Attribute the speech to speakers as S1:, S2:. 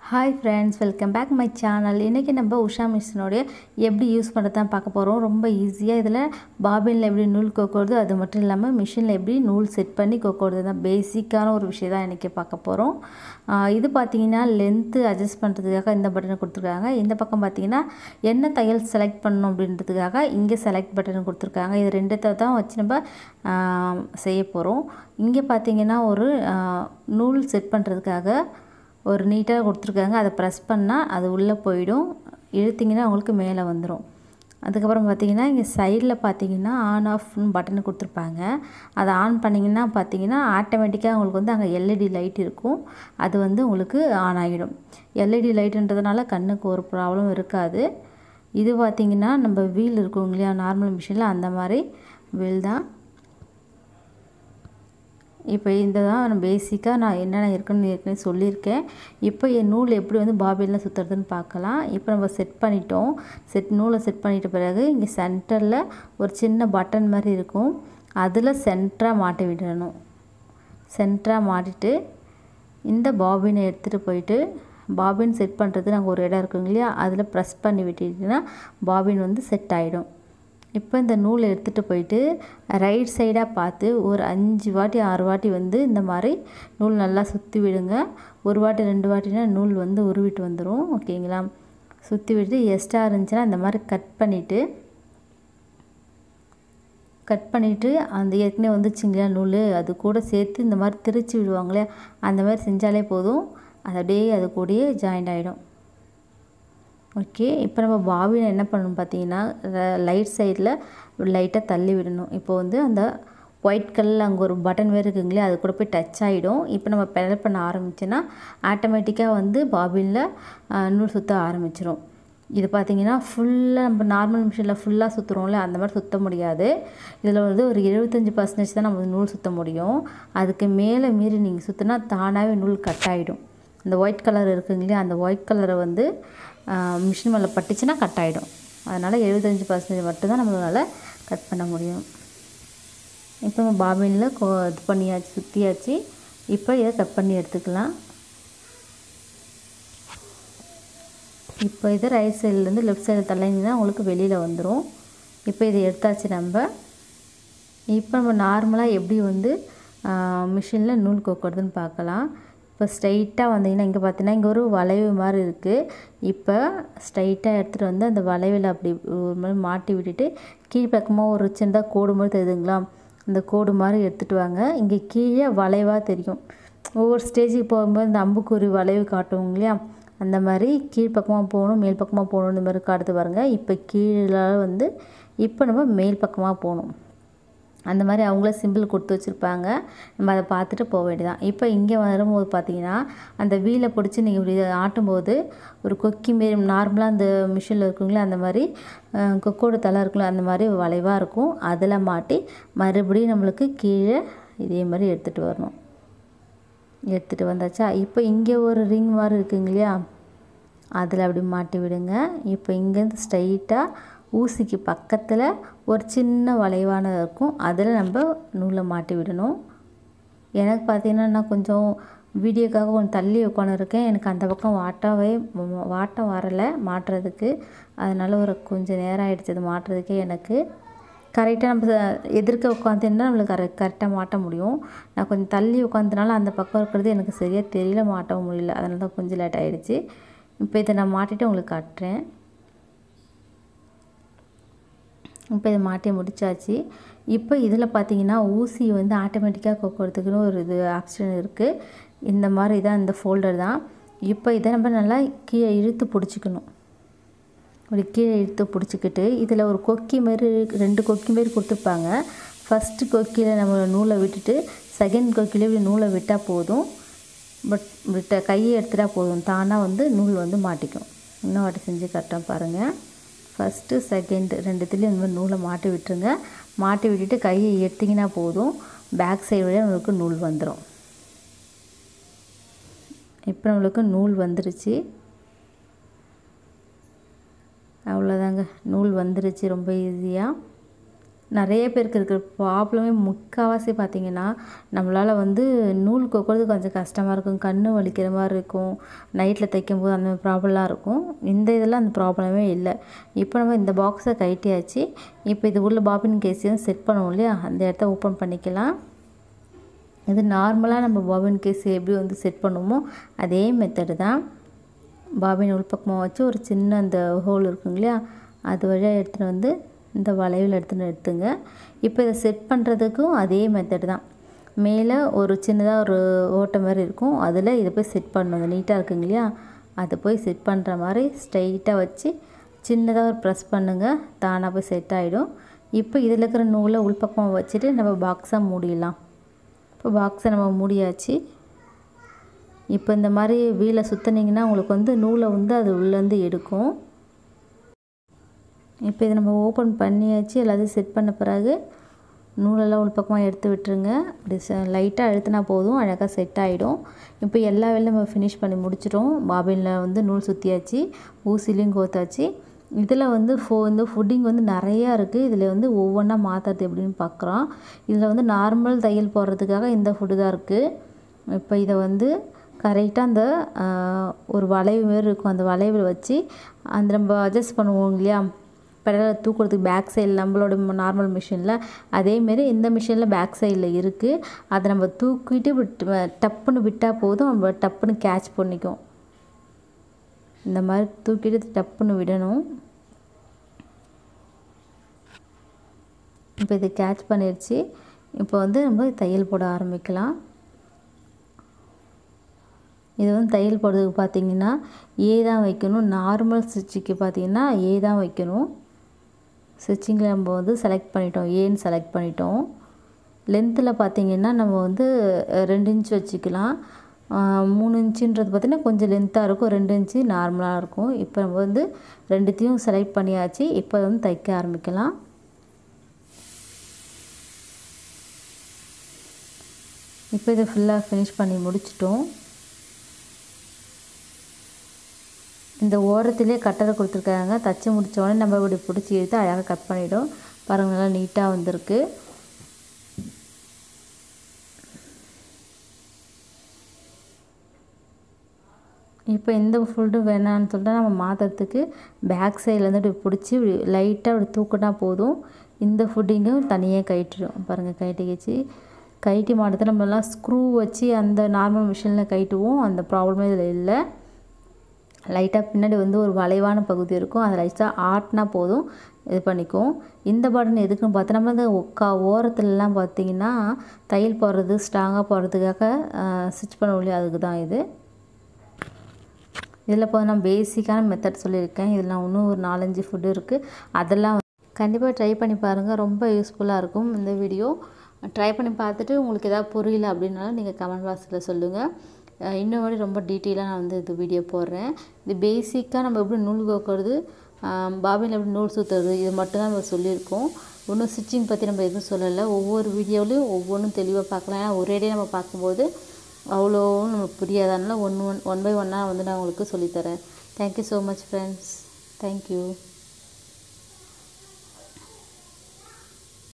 S1: hi friends welcome back my channel இன்றைக்கி நம்ம உஷா மிஷினோடைய எப்படி யூஸ் பண்ணுறது தான் பார்க்க போகிறோம் ரொம்ப ஈஸியாக இதில் பாபினில் எப்படி நூல் கோக்கோடுது அது மட்டும் இல்லாமல் மிஷினில் எப்படி நூல் செட் பண்ணி கோக்கோடுது தான் பேசிக்கான ஒரு விஷயம் தான் இன்றைக்கி பார்க்க போகிறோம் இது பார்த்தீங்கன்னா லென்த்து அட்ஜஸ்ட் பண்ணுறதுக்காக இந்த பட்டனை கொடுத்துருக்காங்க இந்த பக்கம் பார்த்தீங்கன்னா என்ன தையல் செலக்ட் பண்ணணும் அப்படின்றதுக்காக இங்கே செலக்ட் பட்டன் கொடுத்துருக்காங்க இது ரெண்டுத்தை தான் வச்சு நம்ம செய்ய போகிறோம் இங்கே பார்த்தீங்கன்னா ஒரு நூல் செட் பண்ணுறதுக்காக ஒரு நீட்டாக கொடுத்துருக்காங்க அதை ப்ரெஸ் பண்ணால் அது உள்ளே போயிடும் இழுத்திங்கன்னா உங்களுக்கு மேலே வந்துடும் அதுக்கப்புறம் பார்த்தீங்கன்னா இங்கே சைடில் பார்த்தீங்கன்னா ஆன் ஆஃப்னு பட்டன் கொடுத்துருப்பாங்க அதை ஆன் பண்ணிங்கன்னா பார்த்தீங்கன்னா ஆட்டோமேட்டிக்காக உங்களுக்கு வந்து அங்கே எல்இடி லைட் இருக்கும் அது வந்து உங்களுக்கு ஆன் ஆகிடும் எல்இடி லைட்டுன்றதுனால கண்ணுக்கு ஒரு ப்ராப்ளம் இருக்காது இது பார்த்திங்கன்னா நம்ம வீல் இருக்கும் இல்லையா நார்மல் மிஷினில் அந்த மாதிரி வீல் தான் இப்போ இந்த தான் பேசிக்காக நான் என்னென்ன இருக்குன்னு ஏற்கனவே சொல்லியிருக்கேன் இப்போ என் நூல் எப்படி வந்து பாபினில் சுற்றுறதுன்னு பார்க்கலாம் இப்போ நம்ம செட் பண்ணிட்டோம் செட் நூலை செட் பண்ணிட்ட பிறகு இங்கே சென்டரில் ஒரு சின்ன பட்டன் மாதிரி இருக்கும் அதில் சென்டராக மாட்டி விடணும் சென்டராக மாட்டிட்டு இந்த பாபினை எடுத்துகிட்டு போயிட்டு பாபின் செட் பண்ணுறது நாங்கள் ஒரு இடம் இருக்குங்க இல்லையா அதில் ப்ரெஸ் பண்ணி விட்டுட்டிங்கன்னா பாபின் வந்து செட் ஆகிடும் இப்போ இந்த நூலை எடுத்துகிட்டு போயிட்டு ரைட் சைடாக பார்த்து ஒரு அஞ்சு வாட்டி ஆறு வாட்டி வந்து இந்த மாதிரி நூல் நல்லா சுற்றி விடுங்க ஒரு வாட்டி ரெண்டு வாட்டினா நூல் வந்து உருவிட்டு வந்துடும் ஓகேங்களா சுற்றி விட்டு எக்ஸ்ட்ரா இருந்துச்சுன்னா இந்த மாதிரி கட் பண்ணிவிட்டு கட் பண்ணிவிட்டு அந்த ஏற்கனவே வந்துச்சுங்களா நூல் அது கூட சேர்த்து இந்த மாதிரி திரிச்சு விடுவாங்களே அந்த மாதிரி செஞ்சாலே போதும் அது அப்படியே அது கூடயே ஜாயிண்ட் ஆகிடும் ஓகே இப்போ நம்ம பாபினை என்ன பண்ணணும் பார்த்தீங்கன்னா லைட் சைடில் லைட்டாக தள்ளி விடணும் இப்போ வந்து அந்த ஒயிட் கலரில் அங்கே ஒரு பட்டன் வேறு இருக்குங்களே அது கூட போய் டச் ஆகிடும் இப்போ நம்ம பெடல் பண்ண ஆரம்பிச்சோன்னா ஆட்டோமேட்டிக்காக வந்து பாபினில் நூல் சுற்ற ஆரம்பிச்சிடும் இது பார்த்திங்கன்னா ஃபுல்லாக நம்ம நார்மல் மிஷினில் ஃபுல்லாக சுற்றுறோம்ல அந்த மாதிரி சுற்ற முடியாது இதில் வந்து ஒரு எழுபத்தஞ்சி பர்சன்டேஜ் தான் நம்ம நூல் சுற்ற முடியும் அதுக்கு மேலே மீறி நீங்கள் சுற்றினா தானாகவே நூல் கட் ஆகிடும் அந்த ஒயிட் கலர் இருக்குங்களே அந்த ஒயிட் கலரை வந்து மிஷின் மேலே பட்டுச்சுன்னா கட் ஆகிடும் அதனால் எழுபத்தஞ்சி பர்சன்டேஜ் மட்டும்தான் நம்மளால் கட் பண்ண முடியும் இப்போ நம்ம பாபினில் கோ இது பண்ணியாச்சு சுற்றியாச்சு இப்போ இதை கட் பண்ணி எடுத்துக்கலாம் இப்போ இது ரைட் சைட்லேருந்து லெஃப்ட் சைடு தள்ளிங்கன்னா உங்களுக்கு வெளியில் வந்துடும் இப்போ இதை எடுத்தாச்சு நம்ம இப்போ நம்ம நார்மலாக எப்படி வந்து மிஷினில் நூல் கோக்கிறதுன்னு பார்க்கலாம் இப்போ ஸ்ட்ரைட்டாக வந்தீங்கன்னா இங்கே பார்த்தீங்கன்னா இங்கே ஒரு வளைவு மாதிரி இருக்குது இப்போ ஸ்ட்ரைட்டாக எடுத்துகிட்டு வந்து அந்த வளைவில் அப்படி ஒரு மாதிரி மாட்டி விட்டுட்டு கீழ்ப்பக்கமாக ஒரு சின்னதாக கோடு மாதிரி தெரியுதுங்களா அந்த கோடு மாதிரி எடுத்துகிட்டு வாங்க இங்கே கீழே வளைவாக தெரியும் ஒவ்வொரு ஸ்டேஜுக்கு போகும்போது இந்த அம்புக்குறி வளைவு காட்டுவோம் இல்லையா அந்த மாதிரி கீழ்ப்பக்கமாக போகணும் மேல் பக்கமாக போகணும் இந்த மாதிரி காட்டுது பாருங்கள் இப்போ கீழே வந்து இப்போ நம்ம மேல் பக்கமாக போகணும் அந்த மாதிரி அவங்களே சிம்பிள் கொடுத்து வச்சுருப்பாங்க நம்ம அதை பார்த்துட்டு போக வேண்டியதான் இப்போ இங்கே வரும்போது பார்த்தீங்கன்னா அந்த வீலை பிடிச்சி நீங்கள் இப்படி ஆட்டும்போது ஒரு கொக்கி மாரி நார்மலாக அந்த மிஷினில் இருக்குங்களே அந்த மாதிரி கொக்கோட தலை இருக்குல்ல அந்த மாதிரி வளைவாக இருக்கும் அதில் மாட்டி மறுபடியும் நம்மளுக்கு கீழே இதே மாதிரி எடுத்துகிட்டு வரணும் எடுத்துகிட்டு வந்தாச்சா இப்போ இங்கே ஒரு ரிங் மாதிரி இருக்குங்க இல்லையா அதில் அப்படி மாட்டி விடுங்க இப்போ இங்கேருந்து ஸ்ட்ரைட்டாக ஊசிக்கு பக்கத்தில் ஒரு சின்ன வளைவானது இருக்கும் அதில் நம்ம நூலை மாட்டி விடணும் எனக்கு பார்த்திங்கன்னா நான் கொஞ்சம் வீடியோக்காக கொஞ்சம் தள்ளி உட்காந்துருக்கேன் எனக்கு அந்த பக்கம் வாட்டாவே வாட்டம் வரலை மாட்டுறதுக்கு அதனால் ஒரு கொஞ்சம் நேரம் ஆகிடுச்சு அது மாட்டுறதுக்கே எனக்கு கரெக்டாக நம்ம எதிர்க்க உட்காந்துருந்தா நம்மளுக்கு கரெக்ட் கரெக்டாக மாட்ட முடியும் நான் கொஞ்சம் தள்ளி உட்காந்தனால அந்த பக்கம் இருக்கிறது எனக்கு சரியாக தெரியல மாட்டவும் முடியல அதனால தான் கொஞ்சம் லேட் ஆகிடுச்சு இப்போ இதை நான் மாட்டிட்டு உங்களுக்கு காட்டுறேன் இப்போ இதை மாட்டி முடித்தாச்சு இப்போ இதில் பார்த்தீங்கன்னா ஊசி வந்து ஆட்டோமேட்டிக்காக கொக்கிறதுக்குன்னு ஒரு இது ஆப்ஷன் இருக்குது இந்த மாதிரி தான் இந்த ஃபோல்டர் தான் இப்போ இதை நம்ம நல்லா கீழே இழுத்து பிடிச்சிக்கணும் இப்படி கீழே இழுத்து பிடிச்சிக்கிட்டு இதில் ஒரு கொக்கி மாரி ரெண்டு கொக்கி மாரி கொடுத்துருப்பாங்க ஃபஸ்ட்டு கொக்கியில் நம்ம நூலை விட்டுட்டு செகண்ட் கொக்கியில் இப்படி நூலை விட்டால் போதும் பட் விட்ட கையை எடுத்துட்டா போதும் தானாக வந்து நூல் வந்து மாட்டிக்கும் இன்னும் வாட்டி செஞ்சு கரெக்டாக பாருங்கள் ஃபஸ்ட்டு செகண்டு ரெண்டுத்துலேயும் இந்த மாதிரி நூலை மாட்டி விட்டுருங்க மாட்டி விட்டுட்டு கையை எடுத்திங்கன்னா போதும் பேக் சைடு வழியாக நம்மளுக்கு நூல் வந்துடும் இப்போ நம்மளுக்கு நூல் வந்துருச்சு அவ்வளோதாங்க நூல் வந்துருச்சு ரொம்ப ஈஸியாக நிறைய பேருக்கு இருக்கிற ப்ராப்ளமே முக்கால்வாசி பார்த்திங்கன்னா நம்மளால் வந்து நூல் கோக்கிறது கொஞ்சம் கஷ்டமாக இருக்கும் கண் வலிக்கிற மாதிரி இருக்கும் நைட்டில் தைக்கும் போது அந்த ப்ராப்ளம்லாம் இருக்கும் இந்த இதெல்லாம் அந்த ப்ராப்ளமே இல்லை இப்போ நம்ம இந்த பாக்ஸை கட்டியாச்சு இப்போ இது உள்ள பாபின் கேஸையும் செட் பண்ணுவோம் இல்லையா அந்த இடத்த ஓப்பன் பண்ணிக்கலாம் இது நார்மலாக நம்ம பாபின் கேஸ் எப்படி வந்து செட் பண்ணுவோமோ அதே மெத்தடு தான் பாபின் உள்பக்கமாக வச்சு ஒரு சின்ன அந்த ஹோல் இருக்குங்க இல்லையா அது வழியாக எடுத்துகிட்டு வந்து இந்த வளைவில் எடுத்துன்னு எடுத்துங்க இப்போ இதை செட் பண்ணுறதுக்கும் அதே மெத்தட் தான் மேலே ஒரு சின்னதாக ஒரு ஓட்டை மாதிரி இருக்கும் அதில் இதை போய் செட் பண்ணணும் நீட்டாக இருக்குங்க இல்லையா அதை போய் செட் பண்ணுற மாதிரி ஸ்ட்ரைட்டாக வச்சு சின்னதாக ஒரு ப்ரெஸ் பண்ணுங்கள் தானாக போய் செட் ஆகிடும் இப்போ இதில் இருக்கிற நூலை உள்பக்கமாக வச்சுட்டு நம்ம பாக்ஸாக மூடிடலாம் இப்போ பாக்ஸை நம்ம மூடியாச்சு இப்போ இந்த மாதிரி வீலை சுற்றினீங்கன்னா உங்களுக்கு வந்து நூலை வந்து அது உள்ளேருந்து எடுக்கும் இப்போ இதை நம்ம ஓப்பன் பண்ணியாச்சு எல்லாத்தையும் செட் பண்ண பிறகு நூலெல்லாம் உள் பக்கமாக எடுத்து விட்டுருங்க அப்படி லைட்டாக அழுத்தினா போதும் அழகாக செட் ஆகிடும் இப்போ எல்லா வேலையும் நம்ம ஃபினிஷ் பண்ணி முடிச்சிட்டோம் பாபினில் வந்து நூல் சுற்றியாச்சு ஊசிலையும் கோத்தாச்சு இதில் வந்து ஃபோ இந்த ஃபுட்டிங் வந்து நிறையா இருக்குது இதில் வந்து ஒவ்வொன்றா மாற்றுறது எப்படின்னு பார்க்குறோம் இதில் வந்து நார்மல் தையல் போடுறதுக்காக இந்த ஃபுட்டு தான் இருக்குது இப்போ இதை வந்து கரெக்டாக அந்த ஒரு வளைவு மாரி இருக்கும் அந்த வளைவில் வச்சு அந்த நம்ம அட்ஜஸ்ட் பண்ணுவோம் இல்லையா பெடலை தூக்குறதுக்கு பேக் சைடில் நம்மளோட நார்மல் மிஷினில் அதேமாரி இந்த மிஷினில் பேக் சைடில் இருக்குது அதை நம்ம தூக்கிட்டு விட்டு டப்புன்னு விட்டால் போதும் நம்ம டப்புன்னு கேட்ச் பண்ணிக்கும் இந்த மாதிரி தூக்கிட்டு டப்புன்னு விடணும் இப்போ இது கேட்ச் பண்ணிடுச்சு இப்போ வந்து நம்ம தையல் போட ஆரம்பிக்கலாம் இது வந்து தையல் போடுறதுக்கு பார்த்தீங்கன்னா ஏ தான் வைக்கணும் நார்மல் ஸ்டிச்சுக்கு பார்த்தீங்கன்னா ஏ தான் வைக்கணும் ஸ்டிச்சிங்கில் நம்ம வந்து செலக்ட் பண்ணிட்டோம் ஏன்னு செலக்ட் பண்ணிட்டோம் லென்த்தில் பார்த்தீங்கன்னா நம்ம வந்து ரெண்டு இன்ச் வச்சுக்கலாம் மூணு இன்ச்சுன்றது பார்த்திங்கன்னா கொஞ்சம் லென்த்தாக இருக்கும் ரெண்டு இன்ச்சு நார்மலாக இருக்கும் இப்போ நம்ம வந்து ரெண்டுத்தையும் செலக்ட் பண்ணியாச்சு இப்போ வந்து தைக்க ஆரம்பிக்கலாம் இப்போ இதை ஃபுல்லாக ஃபினிஷ் பண்ணி முடிச்சிட்டோம் இந்த ஓரத்திலே கட்டரை கொடுத்துருக்காங்க தச்சு முடித்த உடனே நம்ம இப்படி பிடிச்சி எடுத்து அழகாக கட் பண்ணிவிடும் பாருங்கள் நல்லா நீட்டாக வந்திருக்கு இப்போ எந்த ஃபுல்டும் வேணான்னு சொல்லிட்டு நம்ம மாற்றுறதுக்கு பேக் சைட்லேருந்து இப்படி பிடிச்சி லைட்டாக இப்படி தூக்கினா போதும் இந்த ஃபுட்டிங்கும் தனியாக கயிட்டுடும் பாருங்கள் கயிட்டிக்கிச்சு கைட்டி மாட்டத்தை நம்மலாம் ஸ்க்ரூ வச்சு அந்த நார்மல் மிஷினில் கைட்டுவோம் அந்த ப்ராப்ளமே இதில் இல்லை லைட்டாக பின்னாடி வந்து ஒரு வளைவான பகுதி இருக்கும் அதை லைட்டாக ஆட்டினா போதும் இது பண்ணிக்கும் இந்த பட்டன் எதுக்குன்னு பார்த்தா நம்ம இந்த ஒக்கா ஓரத்துலலாம் பார்த்தீங்கன்னா தையல் போடுறது ஸ்ட்ராங்காக போடுறதுக்காக ஸ்டிச் பண்ண முடியும் அதுக்கு தான் இது இதில் இப்போ நான் பேசிக்கான மெத்தட் சொல்லியிருக்கேன் இதில் நான் இன்னும் ஒரு நாலஞ்சு ஃபுட்டு இருக்குது அதெல்லாம் கண்டிப்பாக ட்ரை பண்ணி பாருங்கள் ரொம்ப யூஸ்ஃபுல்லாக இருக்கும் இந்த வீடியோ ட்ரை பண்ணி பார்த்துட்டு உங்களுக்கு எதாவது புரியல அப்படின்னாலும் நீங்கள் கமெண்ட் பாக்ஸில் சொல்லுங்கள் இன்னும் வாட்டி ரொம்ப டீட்டெயிலாக நான் வந்து இது வீடியோ போடுறேன் இது பேசிக்காக நம்ம எப்படி நூல் கோக்கிறது பாபியில் எப்படி நூல் சுற்றுறது இது மட்டும்தான் நம்ம சொல்லியிருக்கோம் இன்னும் ஸ்டிச்சிங் பற்றி நம்ம எதுவும் சொல்லலை ஒவ்வொரு வீடியோலையும் ஒவ்வொன்றும் தெளிவாக பார்க்கலாம் ஏன்னா ஒரேடியே நம்ம பார்க்கும்போது அவ்வளோவும் நமக்கு புரியாதனால ஒன் ஒன் ஒன் பை ஒன்னாக வந்து நான் உங்களுக்கு சொல்லித்தரேன் thank you so much friends thank you